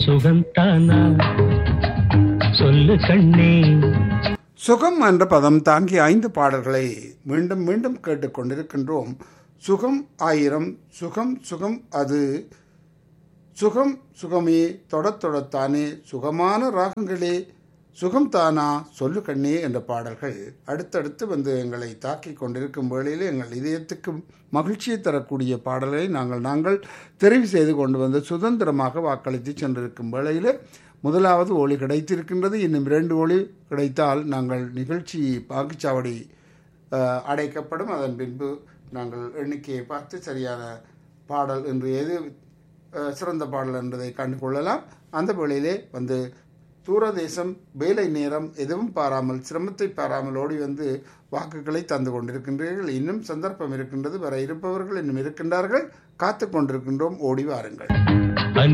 சுகந்தானா சொல்லு கண்ணே சுகம் என்ற பதம் தாங்கி ஐந்து பாடல்களை மீண்டும் மீண்டும் கேட்டுக்கொண்டிருக்கின்றோம் சுகம் ஆயிரம் சுகம் சுகம் அது சுகம் சுகமே தொடத் தொடத்தானே சுகமான ராகங்களே சுகம் தானா சொல்லு கண்ணே என்ற பாடல்கள் அடுத்தடுத்து வந்து எங்களை தாக்கி கொண்டிருக்கும் வேளையில் எங்கள் இதயத்துக்கு மகிழ்ச்சியை தரக்கூடிய பாடல்களை நாங்கள் நாங்கள் தெரிவு செய்து கொண்டு வந்து சுதந்திரமாக வாக்களித்து சென்றிருக்கும் வேளையில் முதலாவது ஒளி கிடைத்திருக்கின்றது இன்னும் இரண்டு ஒளி கிடைத்தால் நாங்கள் நிகழ்ச்சி வாக்குச்சாவடி அஹ், அடைக்கப்படும் அதன் பின்பு நாங்கள் எண்ணிக்கையை பார்த்து சரியான பாடல் என்று எது அஹ், சிறந்த பாடல் என்பதை கண்டுகொள்ளலாம் அந்த வேளையிலே வந்து தூரதேசம் வேலை நேரம் எதுவும் பாராமல் சிரமத்தை பாராமல் ஓடி வந்து வாக்குகளை தந்து கொண்டிருக்கின்றீர்கள் இன்னும் சந்தர்ப்பம் இருக்கின்றது வர இருப்பவர்கள் இன்னும் இருக்கின்றார்கள் காத்து கொண்டிருக்கின்றோம் ஓடி வாருங்கள்